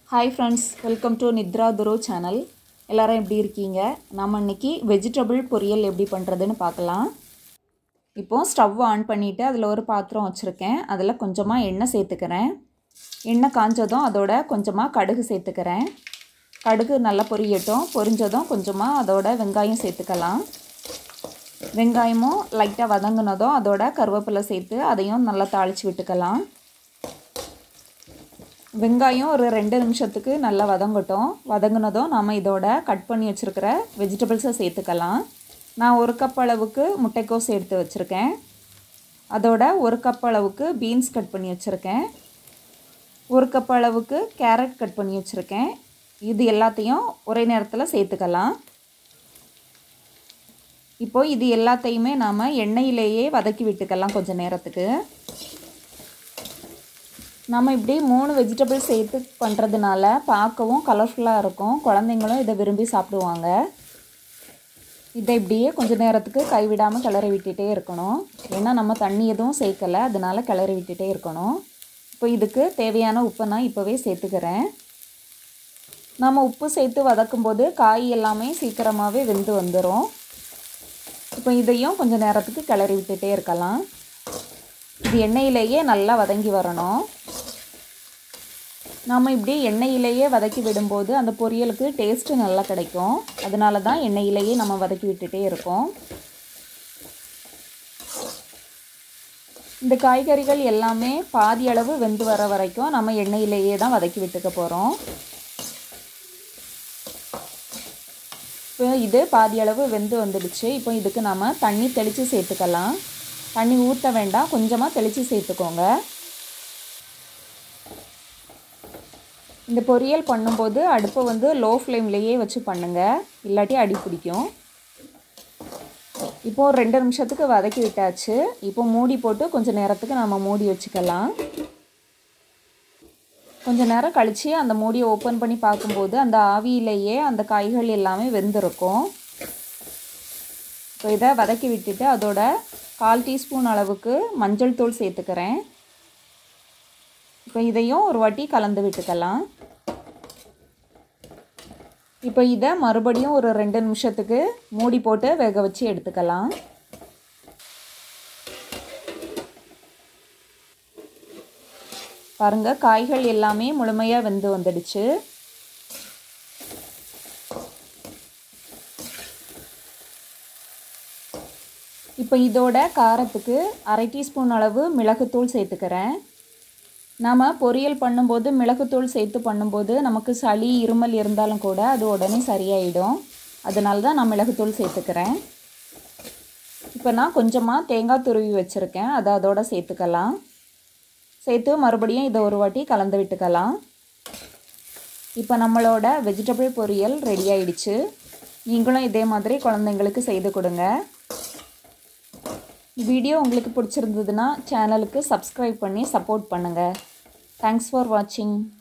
hi friends welcome to Nithra Thuru channel எல்லாரும் எப்படி இருக்கீங்க நம்ம இன்னைக்கு வெஜிடபிள் பொரியல் எப்படி பண்ணுறதுன்னு பார்க்கலாம் இப்போது ஸ்டவ் ஆன் பண்ணிவிட்டு அதில் ஒரு பாத்திரம் வச்சுருக்கேன் அதில் கொஞ்சமாக எண்ணெய் சேர்த்துக்கிறேன் எண்ணெய் காஞ்சதும் அதோட கொஞ்சமாக கடுகு சேர்த்துக்கிறேன் கடுகு நல்லா பொரியட்டும் பொரிஞ்சதும் கொஞ்சமாக அதோட வெங்காயம் சேர்த்துக்கலாம் வெங்காயமும் லைட்டாக வதங்கினதும் அதோட கருவேப்பிலை சேர்த்து அதையும் நல்லா தாளித்து விட்டுக்கலாம் வெங்காயம் ஒரு ரெண்டு நிமிஷத்துக்கு நல்லா வதங்கட்டும் வதங்கினதும் நம்ம இதோட கட் பண்ணி வச்சுருக்கிற வெஜிடபிள்ஸை சேர்த்துக்கலாம் நான் ஒரு கப் அளவுக்கு முட்டைக்கோஸ் எடுத்து வச்சுருக்கேன் அதோட ஒரு கப் அளவுக்கு பீன்ஸ் கட் பண்ணி வச்சுருக்கேன் ஒரு கப் அளவுக்கு கேரட் கட் பண்ணி வச்சுருக்கேன் இது எல்லாத்தையும் ஒரே நேரத்தில் சேர்த்துக்கலாம் இப்போது இது எல்லாத்தையுமே நாம் எண்ணெயிலேயே வதக்கி விட்டுக்கலாம் கொஞ்சம் நேரத்துக்கு நம்ம இப்படி மூணு வெஜிடபிள் சேர்த்து பண்ணுறதுனால பார்க்கவும் கலர்ஃபுல்லாக இருக்கும் குழந்தைங்களும் இதை விரும்பி சாப்பிடுவாங்க இதை இப்படியே கொஞ்சம் நேரத்துக்கு கைவிடாமல் கிளறி விட்டுட்டே இருக்கணும் ஏன்னா நம்ம தண்ணி எதுவும் சேர்க்கலை அதனால கிளறி விட்டுட்டே இருக்கணும் இப்போ இதுக்கு தேவையான உப்பை நான் இப்போவே சேர்த்துக்கிறேன் நம்ம உப்பு சேர்த்து வதக்கும்போது காய் எல்லாமே சீக்கிரமாகவே வெந்து வந்துடும் இப்போ இதையும் கொஞ்சம் நேரத்துக்கு கிளறி விட்டுட்டே இருக்கலாம் இது எண்ணெயிலேயே நல்லா வதங்கி வரணும் நம்ம இப்படி எண்ணெயிலேயே வதக்கி விடும்போது அந்த பொரியலுக்கு டேஸ்ட்டு நல்லா கிடைக்கும் அதனால தான் எண்ணெயிலேயே நம்ம வதக்கி விட்டுட்டே இருக்கோம் இந்த காய்கறிகள் எல்லாமே பாதி அளவு வெந்து வர வரைக்கும் நம்ம எண்ணெயிலேயே தான் வதக்கி விட்டுக்க போகிறோம் இப்போ இது பாதி அளவு வெந்து வந்துடுச்சு இப்போ இதுக்கு நம்ம தண்ணி தெளித்து சேர்த்துக்கலாம் தண்ணி ஊற்ற வேண்டாம் கொஞ்சமாக தெளித்து சேர்த்துக்கோங்க இந்த பொரியல் பண்ணும்போது அடுப்பை வந்து லோ ஃப்ளேம்லேயே வச்சு பண்ணுங்கள் இல்லாட்டி அடி பிடிக்கும் இப்போது ரெண்டு நிமிஷத்துக்கு வதக்கி விட்டாச்சு இப்போ மூடி போட்டு கொஞ்சம் நேரத்துக்கு நம்ம மூடி வச்சுக்கலாம் கொஞ்சம் நேரம் கழித்து அந்த மூடியை ஓப்பன் பண்ணி பார்க்கும்போது அந்த ஆவியிலேயே அந்த காய்கள் எல்லாமே வெந்திருக்கும் இப்போ இதை வதக்கி விட்டுட்டு அதோட கால் டீஸ்பூன் அளவுக்கு மஞ்சள் தூள் சேர்த்துக்கிறேன் இப்போ இதையும் ஒரு வாட்டி கலந்து விட்டுக்கலாம் இப்போ இதை மறுபடியும் ஒரு ரெண்டு நிமிஷத்துக்கு மூடி போட்டு வேக வச்சு எடுத்துக்கலாம் பாருங்கள் காய்கள் எல்லாமே முழுமையாக வெந்து வந்துடுச்சு இப்போ இதோட காரத்துக்கு அரை டீஸ்பூன் அளவு மிளகுத்தூள் சேர்த்துக்கிறேன் நாம் பொரியல் பண்ணும்போது மிளகுத்தூள் சேர்த்து பண்ணும்போது நமக்கு சளி இருமல் இருந்தாலும் கூட அது உடனே சரியாயிடும் அதனால தான் நான் மிளகுத்தூள் சேர்த்துக்கிறேன் இப்போ நான் கொஞ்சமாக தேங்காய் துருவி வச்சுருக்கேன் அதை அதோட சேர்த்துக்கலாம் சேர்த்து மறுபடியும் இதை ஒரு வாட்டி கலந்து விட்டுக்கலாம் இப்போ நம்மளோட வெஜிடபிள் பொரியல் ரெடி ஆயிடுச்சு நீங்களும் இதே மாதிரி குழந்தைங்களுக்கு செய்து கொடுங்க வீடியோ உங்களுக்கு பிடிச்சிருந்ததுன்னா சேனலுக்கு சப்ஸ்கிரைப் பண்ணி சப்போர்ட் பண்ணுங்கள் தேங்க்ஸ் ஃபார் வாட்சிங்